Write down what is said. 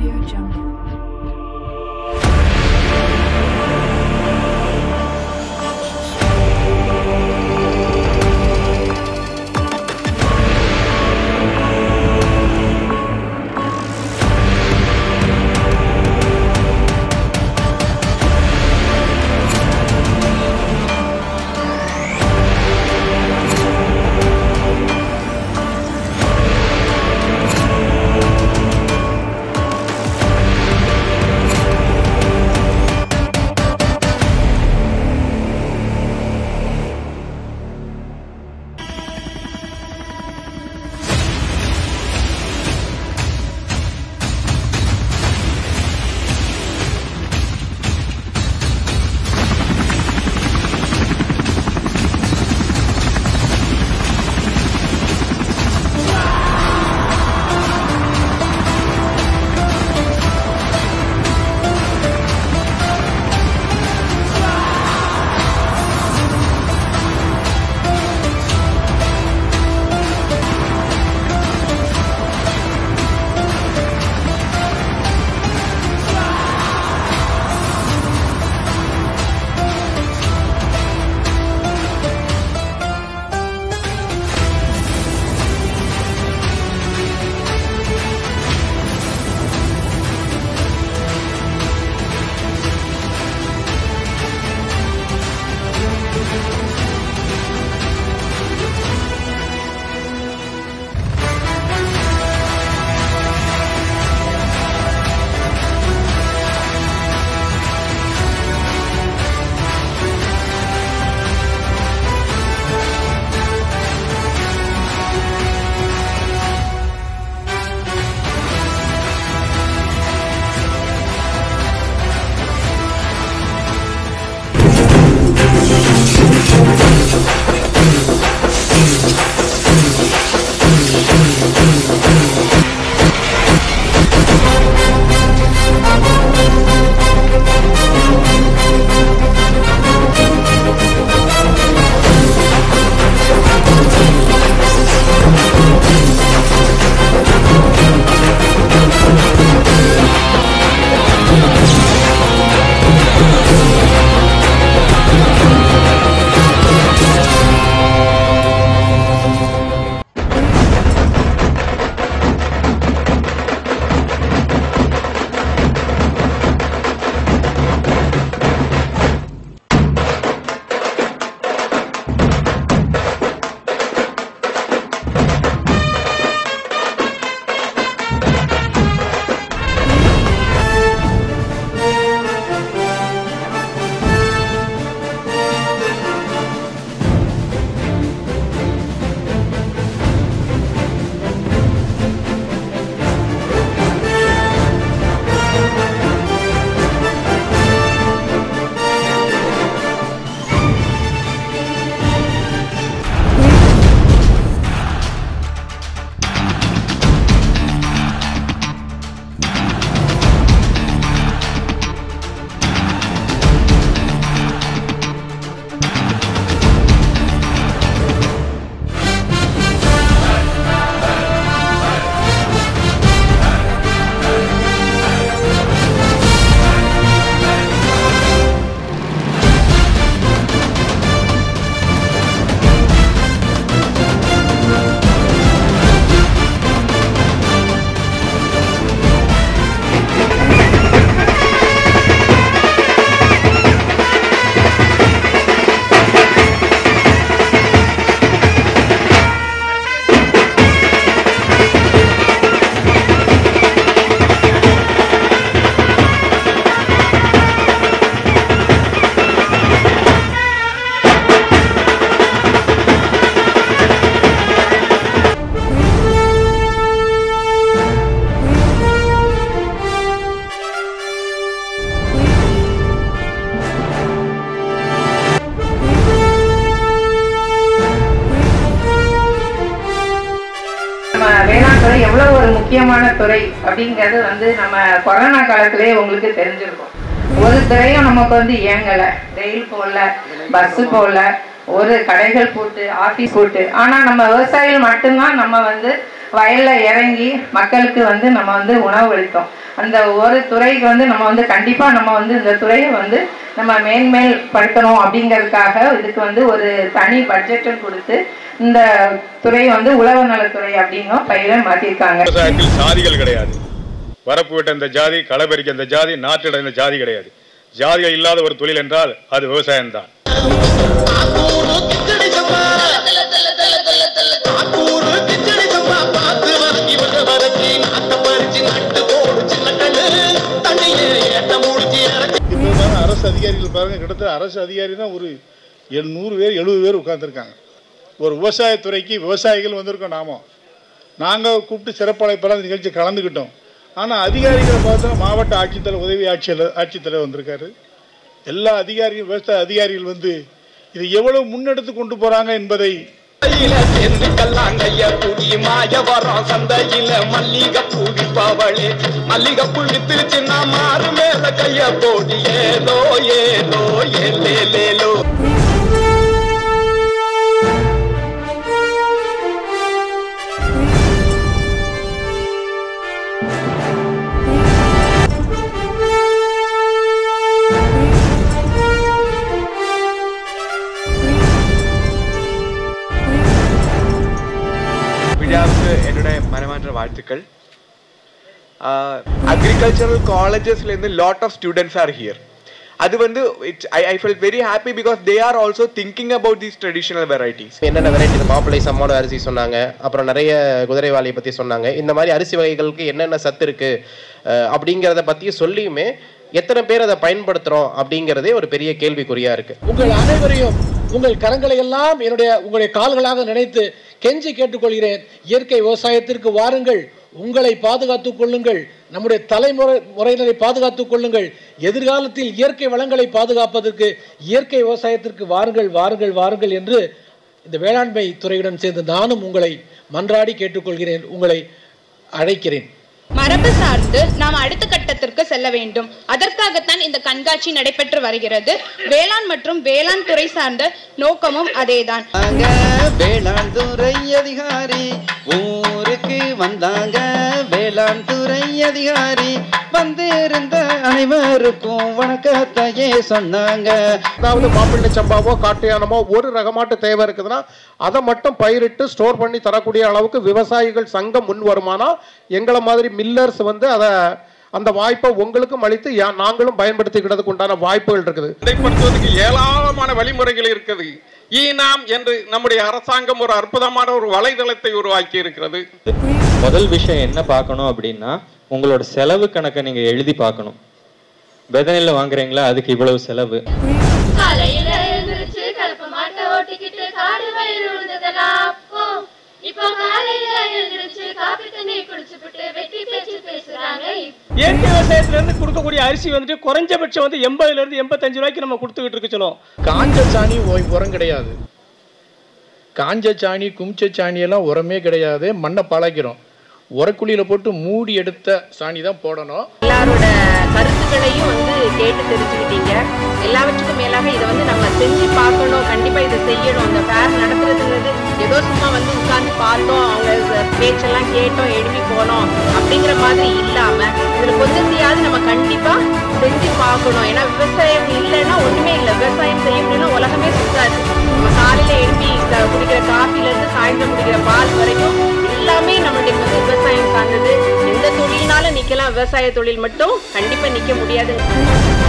Audio Jungle. துறை எவ்வளவு ஒரு முக்கியமான துறை அப்படிங்கிறது வந்து நம்ம கொரோனா காலத்திலேயே உங்களுக்கு தெரிஞ்சிருக்கும் ஒரு துறையும் நமக்கு வந்து இயங்கலை ரயில் போகல பஸ் போகல ஒரு கடைகள் பூட்டு ஆஃபீஸ் பூட்டு ஆனா நம்ம விவசாயிகள் மட்டும்தான் நம்ம வந்து வயல்ல இறங்கி மக்களுக்கு வந்து நம்ம வந்து உணவு அளித்தோம் அந்த ஒரு துறைக்கு வந்து நம்ம வந்து கண்டிப்பா நம்ம வந்து இந்த துறையை வந்து நம்ம மேன்மேல் படுத்தணும் அப்படிங்கிறதுக்காக இதுக்கு வந்து ஒரு தனி பட்ஜெட்டும் கொடுத்து இந்த துறை வந்து உழவு நலத்துறை அப்படின்னும் பயிரை மாத்திருக்காங்க விவசாயத்தில் சாதிகள் கிடையாது வரப்பு விட்ட இந்த ஜாதி களப்பறிக்க இந்த ஜாதி நாட்டிட இந்த ஜாதி கிடையாது ஜாதிகள் இல்லாத ஒரு தொழில் என்றால் அது விவசாயம்தான் ஆத்தூரு கிச்சடி சம்பா ஆத்தூரு கிச்சடி சம்பா பார்த்து வரக்கி விட்டு வரக்கி நாட்டை பறிச்சு நட்டு போடு சின்ன கண்ணு தண்ணியில ஏட்ட முடிச்சு இறக்கி இருந்தாலும் அரசு அதிகாரிகள் பாருங்க கிட்டத்தட்ட அரசு அதிகாரி தான் ஒரு நூறு பேர் எழுபது பேர் உட்காந்துருக்காங்க ஒரு விவசாயத்துறைக்கு விவசாயிகள் வந்திருக்கோம் நாம நாங்கள் கூப்பிட்டு சிறப்பழைப்பெல்லாம் இந்த நிகழ்ச்சி கலந்துக்கிட்டோம் ஆனால் அதிகாரிகளை பார்த்தா மாவட்ட ஆட்சித்தலைவர் உதவி ஆட்சியர் ஆட்சித்தலைவர் வந்திருக்காரு எல்லா அதிகாரிகள் விவசாய அதிகாரிகள் வந்து இது எவ்வளவு முன்னெடுத்து கொண்டு போறாங்க என்பதை கையில சேர்ந்து கல்லாங்கைய பூடி மாய வரோம் சந்தையில மல்லிகைப்பூ விற்பவளே மல்லிகைப்பூ வித்துருச்சுன்னா மாறு மேல கைய போடி ஏலோ ஏலோ ஏலே லேலோ വിഴാക്ക് എന്നോട് മനമാറ്റ വാഴ്ത്തുക്കൾ അഗ്രികൾച്ചറൽ കോളേജസിൽ നിന്ന് lot of students are here അത് வந்து I I felt very happy because they are also thinking about these traditional varieties என்னென்ன வெரைட்டி மாப்பிள்ளை சம்மாடு அரிசி சொன்னாங்க அப்புறம் நிறைய குதிரைவாளியை பற்றி சொன்னாங்க இந்த மாதிரி அரிசி வகைகளுக்கு என்னென்ன சத்து இருக்கு அஹ், அப்படிங்கிறத பற்றி சொல்லியுமே எத்தனை பேர் அதை பயன்படுத்துகிறோம் அப்படிங்கிறதே ஒரு பெரிய கேள்விக்குறியா இருக்கு உங்கள் அனைவரையும் உங்கள் கரங்களை எல்லாம் என்னுடைய உங்களுடைய கால்களாக நினைத்து கெஞ்சி கேட்டுக்கொள்கிறேன் இயற்கை விவசாயத்திற்கு வாருங்கள் உங்களை பாதுகாத்துக் கொள்ளுங்கள் நம்முடைய தலைமுறை முறையினரை பாதுகாத்துக் கொள்ளுங்கள் எதிர்காலத்தில் இயற்கை வளங்களை பாதுகாப்பதற்கு இயற்கை விவசாயத்திற்கு வாருங்கள் வாருங்கள் வாருங்கள் என்று இந்த வேளாண்மை துறையுடன் சேர்ந்து நானும் உங்களை மன்றாடி கேட்டுக்கொள்கிறேன் உங்களை அழைக்கிறேன் மரபு சார்ந்து நாம் அடுத்த கட்டத்திற்கு செல்ல வேண்டும் அதற்காகத்தான் இந்த கண்காட்சி நடைபெற்று வருகிறது வேளாண் மற்றும் வேளாண் துறை சார்ந்த நோக்கமும் அதேதான் வந்தாங்க வேளாண் துறை அதிகாரி ஊருக்கு வந்தாங்க வேளாண் துறை அதிகாரி வந்திருந்த அனைவருக்கும் வணக்கத்தையே சொன்னாங்க அதாவது மாப்பிள்ளை சம்பாவோ காட்டுயானமோ ஒரு ரகமாட்டு தேவை இருக்குதுன்னா அதை மட்டும் பயிரிட்டு ஸ்டோர் பண்ணி தரக்கூடிய அளவுக்கு விவசாயிகள் சங்கம் முன் வருமானா எங்களை மாதிரி மில்லர்ஸ் வந்து அதை அந்த வாய்ப்பை உங்களுக்கும் அளித்து யா- நாங்களும் பயன்படுத்திக்கிறதுக்கு உண்டான வாய்ப்புகள் இருக்குது சந்தைப்படுத்துவதற்கு ஏராளமான வழிமுறைகள் இருக்குது ஈனாம் என்று நம்முடைய அரசாங்கம் ஒரு அற்புதமான ஒரு வலைதளத்தை உருவாக்கி இருக்கிறது முதல் விஷயம் என்ன பார்க்கணும் அப்படின்னா உங்களோட செலவு கணக்கை நீங்க எழுதி பார்க்கணும் விதநெல்ல வாங்குறீங்களா அதுக்கு இவ்வளவு செலவு காலையில எழுந்திருச்சு கலப்ப மாட்டை ஓட்டிக்கிட்டு காடு வயல் உழுந்ததெல்லாம் அப்போ இப்போ காலையில எழுந்திருச்சு காப்பி தண்ணி குடிச்சுப்புட்டு வெட்டி பேச்சு பேசுறாங்க இயற்கை விவசாயத்துல இருந்து கொடுக்கக்கூடிய அரிசி வந்துட்டு குறைஞ்சபட்சம் வந்து எண்பதுல இருந்து எண்பத்தஞ்சு ரூபாய்க்கு நம்ம கொடுத்துக்கிட்டு இருக்கு சொல்லுவோம் காஞ்ச சாணி ஒ- உரம் கிடையாது காஞ்ச சாணி குமிச்ச சாணி எல்லாம் உரமே கிடையாது மண்ணை பழக்கிறோம் உரக்குழியில போட்டு மூடி எடுத்த சாணி தான் போடணும் எல்லாரோட கருத்துக்களையும் வந்து கேட்டு தெரிஞ்சுக்கிட்டீங்க எல்லாவற்றுக்கும் மேலாக இதை வந்து நம்ம செஞ்சு பார்க்கணும் கண்டிப்பா இதை செய்யணும் அந்த ஃபேர் நடத்துறதுங்கிறது ஏதோ சும்மா வந்து உட்கார்ந்து பார்த்தோம் அவங்க ச- பேச்செல்லாம் கேட்டோம் எழுப்பி போனோம் அப்படிங்கிற மாதிரி இல்லாம இதுல கொஞ்சத்தையாவது நம்ம கண்டிப்பா செஞ்சு பார்க்கணும் ஏன்னா விவசாயம் இல்லைன்னா ஒண்ணுமே இல்லை விவசாயம் செய்ய முடியல உலகமே சுத்தாது நம்ம காலையில எழுப்பி க- குடிக்கிற காஃபில இருந்து சாயந்தரம் குடிக்கிற பால் வரைக்கும் எல்லாமே நம்மளுடைய வந்து விவசாயம் சார்ந்தது எந்த தொழில்னாலும் நிக்கலாம் விவசாய தொழில் மட்டும் கண்டிப்பா நிக்க முடியாது